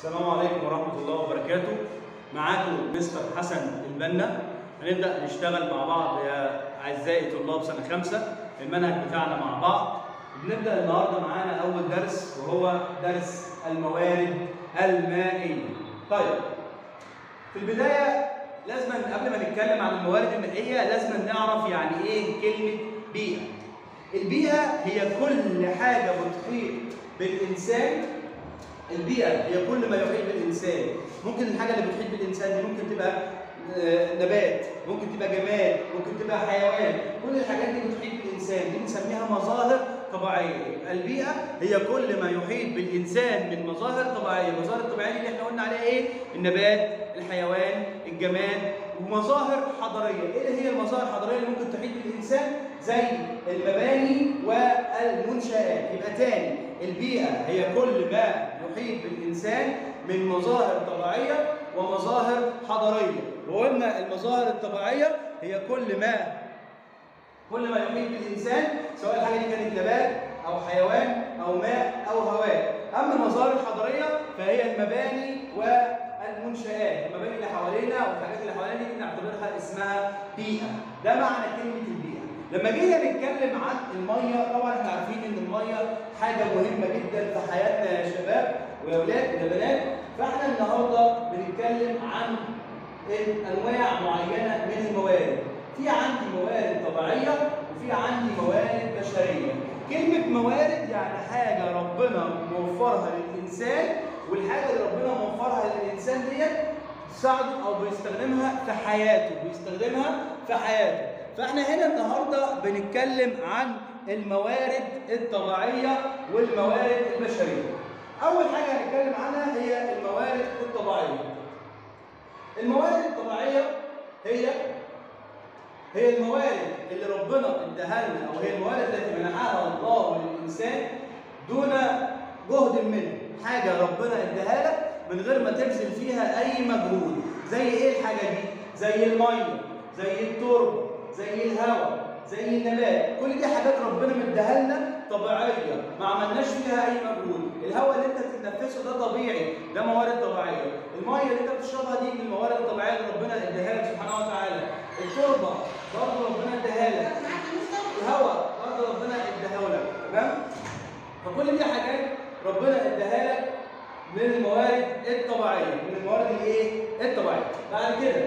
السلام عليكم ورحمة الله وبركاته معاكم مستر حسن البنا هنبدأ نشتغل مع بعض يا أعزائي طلاب سنة خمسة المنهج بتاعنا مع بعض بنبدأ النهاردة معانا أول درس وهو درس الموارد المائية طيب في البداية لازم قبل ما نتكلم عن الموارد المائية لازم نعرف يعني إيه كلمة بيئة البيئة هي كل حاجة بتحيط بالإنسان البيئة هي كل ما يحيط بالإنسان ممكن الحاجة اللي بتحيط بالإنسان دي ممكن تبقى آه، نبات ممكن تبقى جماد ممكن تبقى حيوان كل الحاجات دي بتحيط بالإنسان دي بنسميها مظاهر طبيعية يبقى البيئة هي كل ما يحيط بالإنسان من مظاهر طبيعية المظاهر الطبيعية اللي احنا قلنا عليها إيه النبات الحيوان الجماد ومظاهر حضارية إيه اللي هي المظاهر الحضارية اللي ممكن تحيط بالإنسان زي المباني والمنشآت يبقى تاني البيئة هي كل ما يحيط بالإنسان من مظاهر طبيعية ومظاهر حضارية وقلنا المظاهر الطبيعية هي كل ما كل ما يحيط بالإنسان سواء الحاجة دي كانت نبات أو حيوان أو ماء أو هواء أما المظاهر الحضارية فهي المباني والمنشآت المباني اللي حوالينا والحاجات اللي حوالينا دي بنعتبرها اسمها بيئة ده معنى كلمة البيئة لما جينا نتكلم عن الميه طبعا احنا عارفين ان الميه حاجه مهمه جدا في حياتنا يا شباب ويا اولاد ويا بنات فاحنا النهارده بنتكلم عن انواع معينه من الموارد في عندي موارد طبيعيه وفي عندي موارد بشريه كلمه موارد يعني حاجه ربنا موفرها للانسان والحاجه اللي ربنا موفرها للانسان ديت تساعده او بيستخدمها في حياته بيستخدمها في حياته فاحنا هنا النهارده بنتكلم عن الموارد الطبيعيه والموارد البشريه. اول حاجه هنتكلم عنها هي الموارد الطبيعيه. الموارد الطبيعيه هي هي الموارد اللي ربنا اداها لنا او هي الموارد التي منحها الله للانسان دون جهد منه، حاجه ربنا اداها لك من غير ما تبذل فيها اي مجهود، زي ايه الحاجه دي؟ زي الميه، زي التربه، زي الهواء زي النبات كل دي حاجات ربنا مديها لنا طبيعيه ما عملناش فيها اي مجهود الهواء اللي انت بتتنفسه ده طبيعي ده موارد طبيعيه الميه اللي انت بتشربها دي من الموارد الطبيعيه اللي ربنا اداها لك سبحانه وتعالى التربه برضه ربنا اداها لك الهواء برضه ربنا اداها لك تمام فكل دي حاجات ربنا اداها لك من الموارد الطبيعيه من الموارد الايه الطبيعيه بعد كده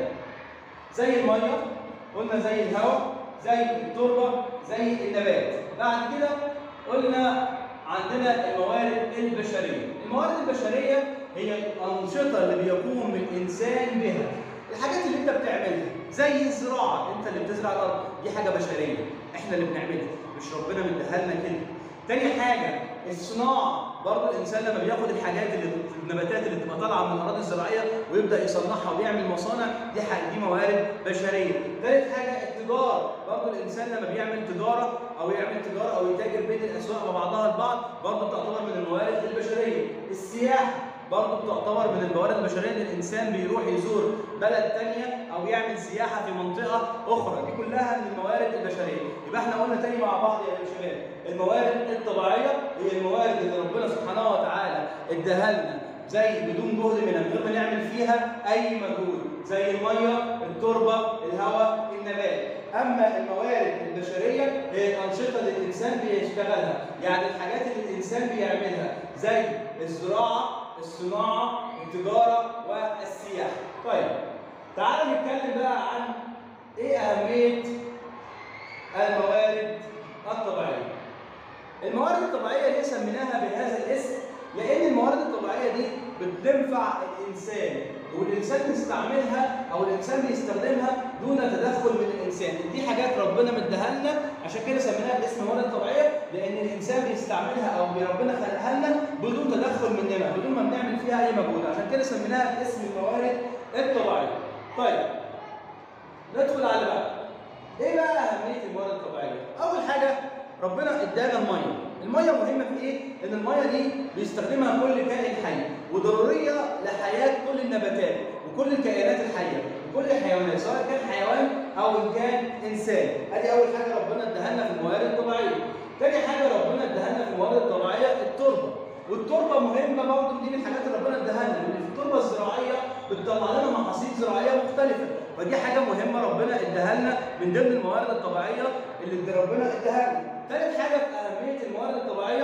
زي الميه قلنا زي الهواء زي التربه زي النبات بعد كده قلنا عندنا الموارد البشريه الموارد البشريه هي الانشطه اللي بيقوم الانسان بها الحاجات اللي انت بتعملها زي الزراعه انت اللي بتزرع الارض دي حاجه بشريه احنا اللي بنعملها مش ربنا مديها لنا كده تاني حاجه الصناعه برضه الانسان لما بياخد الحاجات اللي النباتات اللي بتبقى طالعه من الاراضي الزراعيه ويبدا يصنعها ويعمل مصانع دي حاجه دي موارد بشريه ثالث حاجه التجاره برضه الانسان لما بيعمل تجاره او يعمل تجاره او يتاجر بين الاسواق وبعضها البعض برضه بتعتبر من الموارد البشريه السياحه برضه بتعتبر من الموارد البشريه ان الانسان بيروح يزور بلد ثانيه او يعمل سياحه في منطقه اخرى دي كلها من الموارد البشريه يبقى احنا قلنا تاني مع بعض يا شباب الموارد الطبيعيه هي الموارد اللي ربنا سبحانه وتعالى اداها لنا زي بدون جهد منها من غير ما نعمل فيها اي مجهود زي الميه التربه الهواء النبات اما الموارد البشريه هي الانشطه اللي الانسان بيشتغلها يعني الحاجات اللي الانسان بيعملها زي الزراعه الصناعه التجاره والسياحه طيب تعالوا نتكلم بقى عن ايه اهميه الموارد الطبيعيه الموارد الطبيعيه ليه سميناها بهذا الاسم لان الموارد الطبيعيه دي بتنفع الانسان والانسان بيستعملها او الانسان بيستخدمها دون تدخل من الانسان دي حاجات ربنا مديها لنا عشان كده سميناها باسم موارد طبيعيه لان الانسان بيستعملها او ربنا خلقها لنا بدون تدخل مننا بدون ما بنعمل فيها اي مجهود عشان كده سميناها باسم الموارد الطبيعيه طيب ندخل على بقى ايه بقى اهميه الموارد الطبيعيه اول حاجه ربنا ادانا الميه الميه مهمه في ايه ان الميه دي بيستخدمها كل كائن حي وضروريه لحياه كل النباتات وكل الكائنات الحيه وكل الحيوانات سواء كان حيوان او ان كان انسان ادي اول حاجه ربنا اداها لنا في الموارد الطبيعيه تاني حاجه ربنا اداها لنا في الموارد الطبيعيه التربه والتربه مهمه برضه دي من الحاجات اللي ربنا اداها لنا لان في التربه الزراعيه بتطلع لنا محاصيل زراعيه مختلفه فدي حاجه مهمه ربنا اداها لنا من ضمن الموارد الطبيعيه اللي ربنا اداها لنا ثالث حاجه في اهميه الموارد الطبيعيه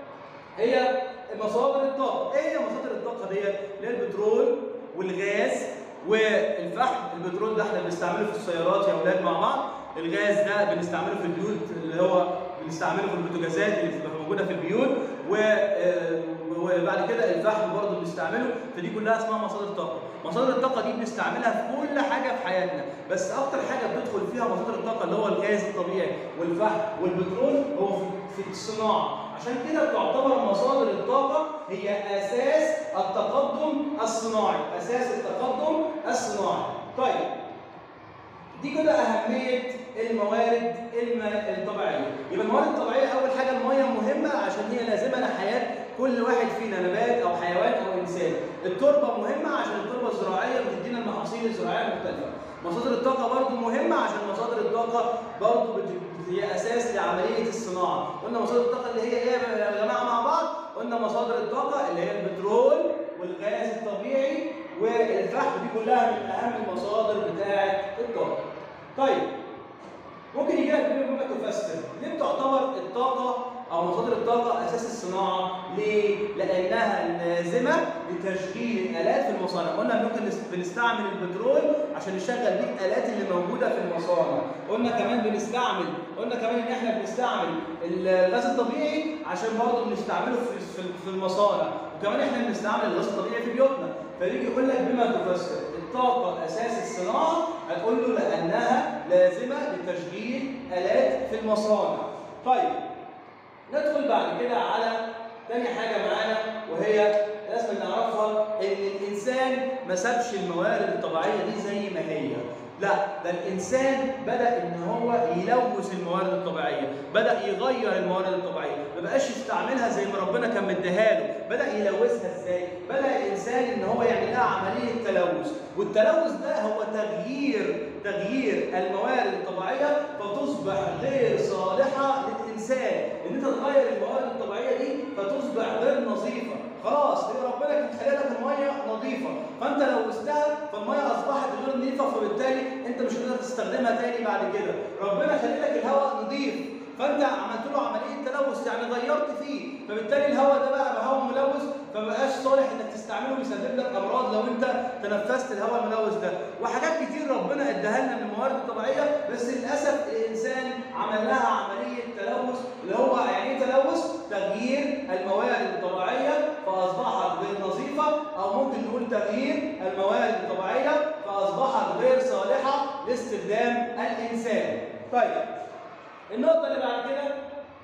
هي مصادر الطاقه ايه هي مصادر الطاقه ديت اللي هي البترول والغاز والفحم البترول ده احنا بنستعمله في السيارات يا اولاد مع بعض الغاز ده بنستعمله في البيوت اللي هو بنستعمله في البوتاجازات اللي بتبقى موجوده في البيوت و آه، وبعد كده الفحم برضه بنستعمله فدي كلها اسمها مصادر طاقه مصادر الطاقه دي بنستعملها في كل حاجه في حياتنا بس اكتر حاجه بتدخل فيها مصادر الطاقه اللي هو الغاز الطبيعي والفحم والبترول هو في- في الصناعه عشان كده تعتبر مصادر الطاقه هي اساس التقدم الصناعي اساس التقدم الصناعي طيب دي كده اهميه الموارد الم- الطبيعيه يبقى الموارد الطبيعيه اول حاجه الميه مهمه عشان هي لازمه لحياه كل واحد فينا نبات او حيوان او انسان التربه مهمه عشان التربه الزراعيه بتدينا المحاصيل الزراعيه المختلفه مصادر الطاقه برضو مهمه عشان مصادر الطاقه برضو بت- هي اساس لعمليه الصناعه قلنا مصادر الطاقه اللي هي ايه يا جماعه مع بعض قلنا مصادر الطاقه اللي هي البترول والغاز الطبيعي والفحم دي كلها من اهم المصادر بتاعه الطاقه طيب ممكن يجي لك جمله تفسر ليه بتعتبر الطاقه او مصادر الطاقه اساس الصناعه ليه لانها لازمه لتشغيل الالات في المصانع قلنا ممكن نس- بنستعمل البترول عشان نشغل بيه الالات اللي موجوده في المصانع قلنا كمان بنستعمل قلنا كمان ان احنا بنستعمل الغاز الطبيعي عشان برضه بنستعمله في في- في المصانع وكمان احنا بنستعمل الغاز الطبيعي في بيوتنا فيجي يقول لك بما تفسر الطاقه اساس الصناعه هتقول له لانها لازمه لتشغيل الات في المصانع طيب ندخل بعد كده على تاني حاجه معانا وهي لازم نعرفها ان الانسان ما سابش الموارد الطبيعيه دي زي ما هي لا ده الانسان بدا ان هو يلوث الموارد الطبيعيه بدا يغير الموارد الطبيعيه ما بقاش يستعملها زي ما ربنا كان مديها له بدا يلوثها ازاي بدا الانسان ان هو يعمل لها عمليه تلوث والتلوث ده هو تغيير تغيير الموارد الطبيعيه فتصبح غير صالحه للانسان ان انت تغير الموارد الطبيعيه دي فتصبح غير نظيفه خلاص هي ربنا كان خلق لك الميه نظيفه فانت لوثتها فالميه اصبحت غير نظيفه فبالتالي انت مش هتقدر تستخدمها تاني بعد كده ربنا خلق لك الهواء نظيف فانت عملت له عمليه تلوث يعني غيرت فيه فبالتالي الهواء ده بقى بقى هواء ملوث فمبقاش صالح انك تستعمله ويسبب لك امراض لو انت تنفست الهواء الملوث ده وحاجات كتير ربنا اداها لنا من الموارد الطبيعيه بس للاسف الانسان عمل لها عمليه تلوث اللي هو يعني ايه تلوث تغيير الموارد الطبيعيه فاصبحت غير نظيفه او ممكن نقول تغيير الموارد الطبيعيه فاصبحت غير صالحه لاستخدام الانسان طيب النقطه اللي بعد كده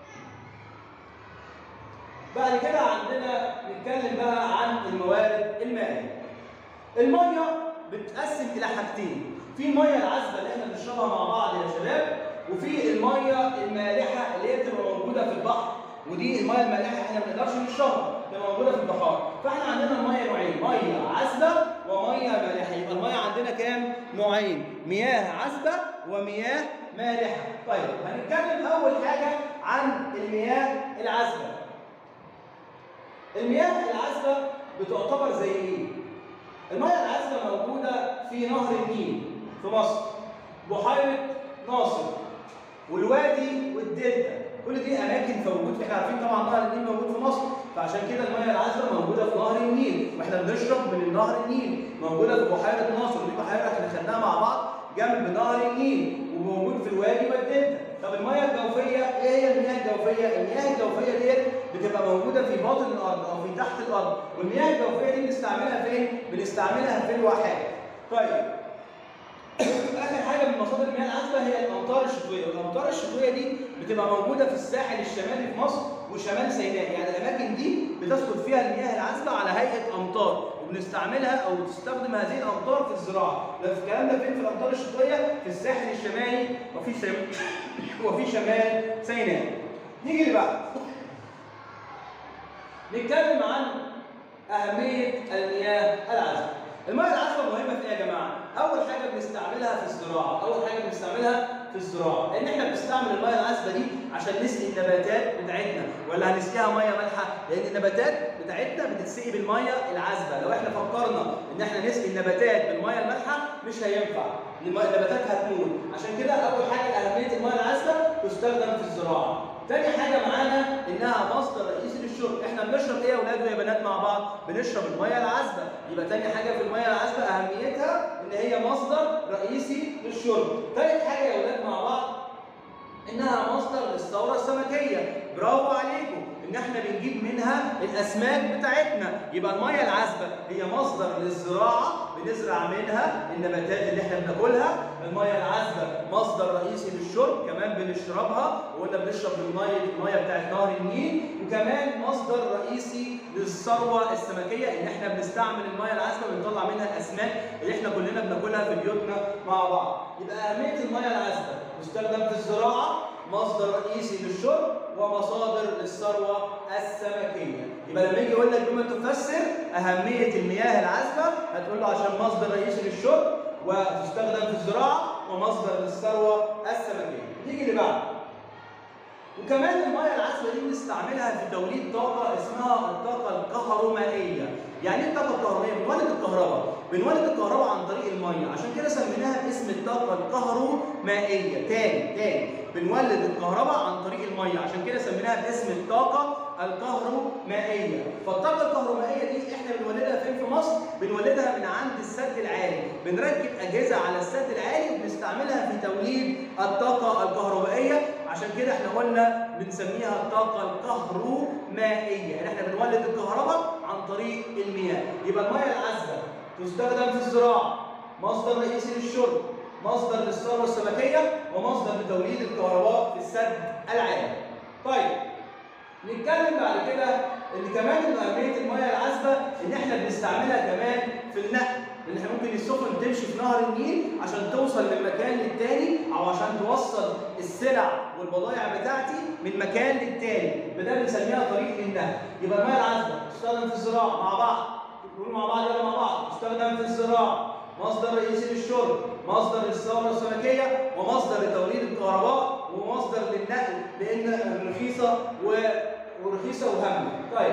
بعد كده عندنا نتكلم بقى عن الموارد المائيه. الميه بتتقسم الى حاجتين، في الميه العذبه اللي احنا بنشربها مع بعض يا شباب، وفي الميه المالحه اللي هي بتبقى موجوده في البحر، ودي الميه المالحه احنا ما بنقدرش نشربها، بتبقى موجوده في البحار، فاحنا عندنا الميه نوعين، ميه عذبه وميه مالحه، يبقى الميه عندنا كام؟ نوعين، مياه عذبه ومياه مالحه. طيب هنتكلم اول حاجه عن المياه العذبه. المياه العذبة بتعتبر زي ايه؟ المياه العذبة موجودة في نهر النيل في مصر بحيرة ناصر والوادي والدلتا كل دي اماكن في موجود احنا عارفين طبعا نهر النيل موجود في مصر فعشان كده المياه العذبة موجودة في نهر النيل واحنا بنشرب من نهر النيل موجودة في بحيرة ناصر ودي بحيرة احنا خدناها مع بعض جنب نهر النيل وموجود في الوادي والدلتا طب المياه الجوفية ايه هي المياه الجوفية؟ المياه الجوفية ديت بتبقى موجودة في باطن الأرض أو في تحت الأرض والمياه الجوفية دي بنستعملها فين؟ بنستعملها في الواحات طيب آخر حاجة من مصادر المياه العذبة هي الأمطار الشتوية والأمطار الشتوية دي بتبقى موجودة في الساحل الشمالي في مصر وشمال سيناء يعني الأماكن دي بتسقط فيها المياه العذبة على هيئة أمطار وبنستعملها أو تستخدم هذه الأمطار في الزراعة ده في الكلام ده فين في الأمطار الشتوية؟ في الساحل الشمالي وفي شمال وفي شمال سيناء نيجي اللي بعد نتكلم عن أهمية المياه العذبة. المياه العذبة مهمة في إيه يا جماعة؟ أول حاجة بنستعملها في الزراعة، أول حاجة بنستعملها في الزراعة، لأن إحنا بنستعمل المياه العذبة دي عشان نسقي النباتات بتاعتنا، ولا هنسقيها مياه مالحة؟ لأن النباتات بتاعتنا بتتسقي بالميه العذبه لو احنا فكرنا ان احنا نسقي النباتات بالميه المالحه مش هينفع الم- النباتات هتموت عشان كده اول حاجه اهميه الميه العذبه تستخدم في الزراعه تاني حاجه معانا انها مصدر رئيسي للشرب احنا بنشرب ايه يا اولاد ويا بنات مع بعض بنشرب الميه العذبه يبقى تاني حاجه في الميه العذبه اهميتها ان هي مصدر رئيسي للشرب تالت حاجه يا اولاد مع بعض انها مصدر للثوره السمكيه برافو عليكم ان احنا بنجيب منها الاسماك بتاعتنا يبقى الميه العذبه هي مصدر للزراعه بنزرع منها النباتات اللي احنا بناكلها الميه العذبه مصدر رئيسي للشرب كمان بنشربها وقلنا بنشرب من الميه الميه بتاعت نهر النيل وكمان مصدر رئيسي للثروه السمكيه ان احنا بنستعمل الميه العذبه بنطلع منها الاسماك اللي احنا كلنا بناكلها في بيوتنا مع بعض يبقى اهميه الميه العذبه تستخدم في الزراعه مصدر رئيسي للشرب ومصادر للثروه السمكيه يبقى لما يجي يقول لك بما تفسر اهميه المياه العذبه هتقول له عشان مصدر رئيسي للشرب وتستخدم في الزراعه ومصدر للثروه السمكيه نيجي اللي بعده وكمان الميه العذبه دي بنستعملها في توليد طاقه اسمها الطاقه الكهرومائيه يعني ايه الطاقه الكهرومائيه بنولد الكهرباء بنولد الكهرباء عن طريق الميه عشان كده سميناها باسم الطاقه الكهرومائيه تاني تاني بنولد الكهرباء عن طريق الميه عشان كده سميناها باسم الطاقه الكهرومائيه فالطاقه الكهرومائيه دي احنا بنولدها فين في مصر بنولدها من عند السد العالي بنركب اجهزه على السد العالي وبنستعملها في توليد الطاقه الكهرومائيه عشان كده احنا قلنا بنسميها الطاقه الكهرومائيه يعني احنا بنولد الكهرباء عن طريق المياه يبقى الميه العذبه تستخدم في الزراعه مصدر رئيسي للشرب مصدر للثروه السمكيه ومصدر لتوليد الكهرباء في السد العالي طيب نتكلم بعد كده ان كمان من اهميه الميه العذبه ان احنا بنستعملها كمان في النقل ان احنا ممكن السفن تمشي في نهر النيل عشان توصل من مكان للتاني او عشان توصل السلع والبضائع بتاعتي من مكان للتاني فده بنسميها طريق للنقل يبقى الميه العذبه تستخدم في الزراعه مع بعض نقول مع بعض يلا مع بعض تستخدم في الزراعه مصدر رئيسي للشرب مصدر للثوره السمكيه ومصدر لتوليد الكهرباء ومصدر للنقل لان رخيصه و... ورخيصه وهامه طيب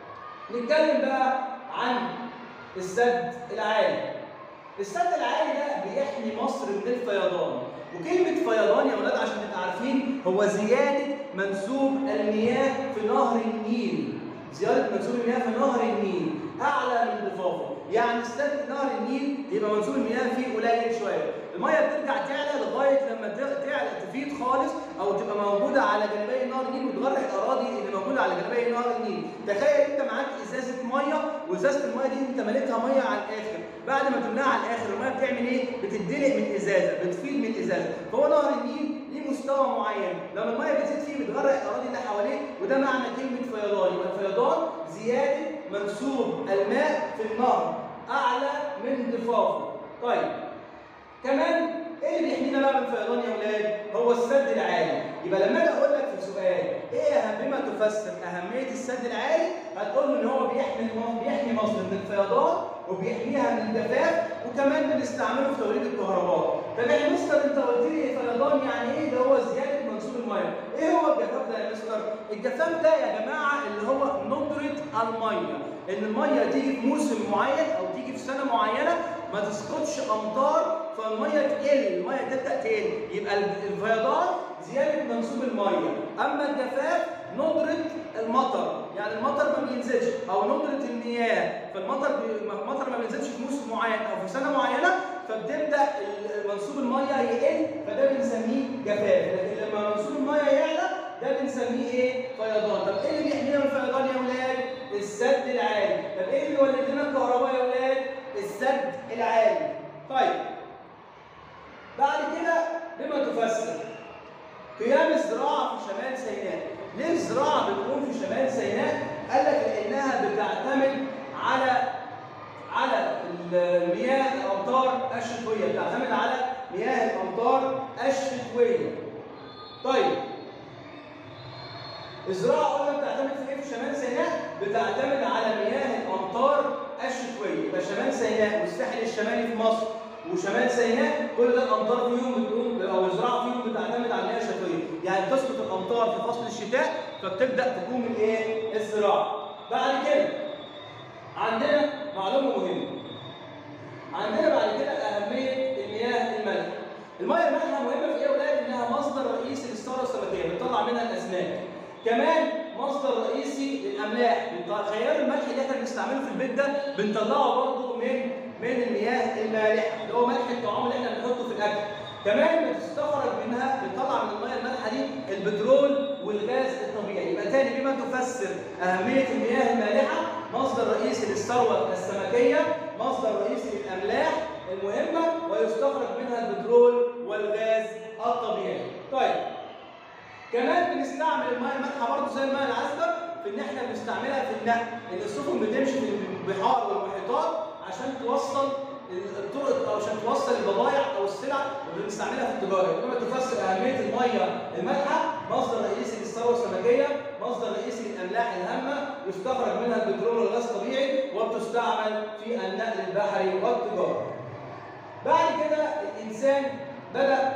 نتكلم بقى عن السد العالي السد العالي ده بيحمي مصر من الفيضان وكلمة فيضان يا ولاد عشان نبقى عارفين هو زيادة منسوب المياه في نهر النيل زيادة منسوب المياه في نهر النيل أعلى من ضفافه يعني السد نهر النيل يبقى منسوب المياه فيه قليل شوية المياه بترجع تعلى لغاية لما ت- تعلى تفيض خالص أو تبقى موجودة على جانبي نهر النيل وتغرق الأراضي اللي موجودة على جانبي نهر النيل تخيل أنت معاك إزازة مية وإزازة المية دي أنت مليتها مية على الآخر بعد ما تملاها على الآخر المية بتعمل إيه؟ بتدلق من إزازة بتفيض من إزازة فهو نهر النيل ليه مستوى معين لما المية بتزيد فيه بتغرق الأراضي اللي حواليه وده معنى كلمة فيضان يبقى الفيضان زيادة منسوب الماء في النهر أعلى من ضفافه طيب كمان ايه اللي بيحمينا بقى من الفيضان يا اولاد؟ هو السد العالي، يبقى لما اجي اقول لك في سؤال ايه اهم بما تفسر اهميه السد العالي؟ هتقول له ان هو بيحمي مصر بيحمي مصر من الفيضان وبيحميها من الجفاف وكمان بنستعمله في توليد الكهرباء. طب يا مستر انت قلت لي فيضان يعني ايه؟ ده هو زياده منسوب الميه. ايه هو الجفاف ده يا مستر؟ الجفاف ده يا جماعه اللي هو ندره الميه، ان الميه تيجي في موسم معين او تيجي في سنه معينه ما تسقطش امطار فالميه تقل الميه تبدا تقل يبقى الفيضان زياده منسوب الميه اما الجفاف ندره المطر يعني المطر ما بينزلش او ندره المياه فالمطر بي... المطر ما بينزلش في موسم معين او في سنه معينه فبتبدا ال- منسوب الميه يقل فده بنسميه جفاف لكن لما منسوب الميه يعلى ده بنسميه ايه؟ فيضان طب ايه اللي بيحمينا من الفيضان يا ولاد؟ السد العالي طب ايه اللي ولد لنا الكهرباء يا ولاد؟ السد العالي طيب بعد كده بما تفسر قيام الزراعه في شمال سيناء ليه الزراعه بتقوم في شمال سيناء قال لك لانها بتعتمد على على المياه الامطار الشتويه بتعتمد على مياه الامطار الشتويه طيب الزراعه قلنا بتعتمد في ايه في شمال سيناء بتعتمد على مياه الامطار الشتويه يبقى شمال سيناء والساحل الشمالي في مصر وشمال سيناء كل ده الامطار فيهم بتقوم او الزراعه فيهم بتعتمد على المياه الشتويه يعني تسقط الامطار في فصل الشتاء فبتبدا تقوم الايه الزراعه بعد كده عندنا معلومه مهمه عندنا بعد كده اهميه المياه المالحه المياه المالحه مهمه في ايه يا اولاد انها مصدر رئيسي للثروه السمكيه بنطلع منها الاسماك كمان مصدر رئيسي للاملاح تخيلوا الملح اللي احنا بنستعمله في البيت ده بنطلعه برضه من من المياه المالحه اللي هو ملح الطعام اللي احنا بنحطه في الاكل كمان بتستخرج منها بتطلع من المياه المالحه دي البترول والغاز الطبيعي يبقى تاني بما تفسر اهميه المياه المالحه مصدر رئيسي للثروه السمكيه مصدر رئيسي للاملاح المهمه ويستخرج منها البترول والغاز الطبيعي طيب كمان بنستعمل المياه المالحه برضه زي المياه العذبه في ان احنا بنستعملها في النقل ان السفن بتمشي في البحار والمحيطات عشان توصل الطرق او عشان توصل البضائع او السلع وبنستعملها في التجاره بما تفسر اهميه الميه المالحه مصدر رئيسي للثروه السمكيه مصدر رئيسي للاملاح الهامه يستخرج منها البترول والغاز الطبيعي وبتستعمل في النقل البحري والتجاره بعد كده الانسان بدا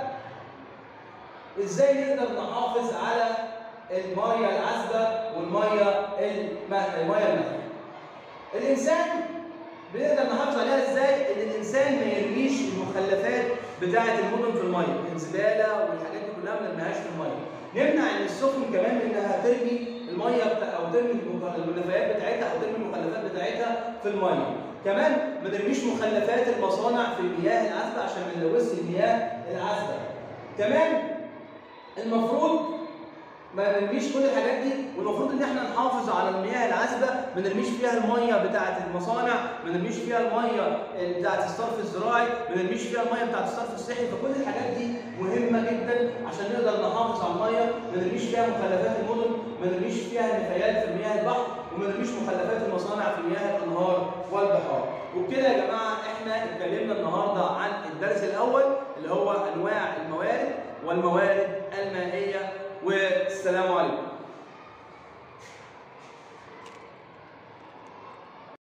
ازاي نقدر نحافظ على الميه العذبه والميه المالحه الميه المالحه الانسان بنقدر نحافظ عليها ازاي ان الانسان ما يرميش المخلفات بتاعه المدن في الميه الزباله والحاجات دي كلها ما نرميهاش في الميه نمنع ان السفن كمان انها ترمي الميه بتاع او ترمي النفايات بتاعتها او ترمي المخلفات بتاعتها في الميه كمان ما نرميش مخلفات المصانع في المياه العذبه عشان ما نلوثش المياه العذبه كمان المفروض ما نرميش كل الحاجات دي والمفروض ان احنا نحافظ على المياه العذبه ما نرميش فيها الميه بتاعه المصانع ما نرميش فيها الميه بتاعه الصرف الزراعي ما نرميش فيها الميه بتاعه الصرف الصحي فكل الحاجات دي مهمه جدا عشان نقدر نحافظ على الميه ما نرميش فيها مخلفات المدن ما نرميش فيها نفايات في مياه البحر وما نرميش مخلفات المصانع في مياه الانهار والبحار وبكده يا جماعه احنا اتكلمنا النهارده عن الدرس الاول اللي هو انواع الموارد والموارد المائيه والسلام عليكم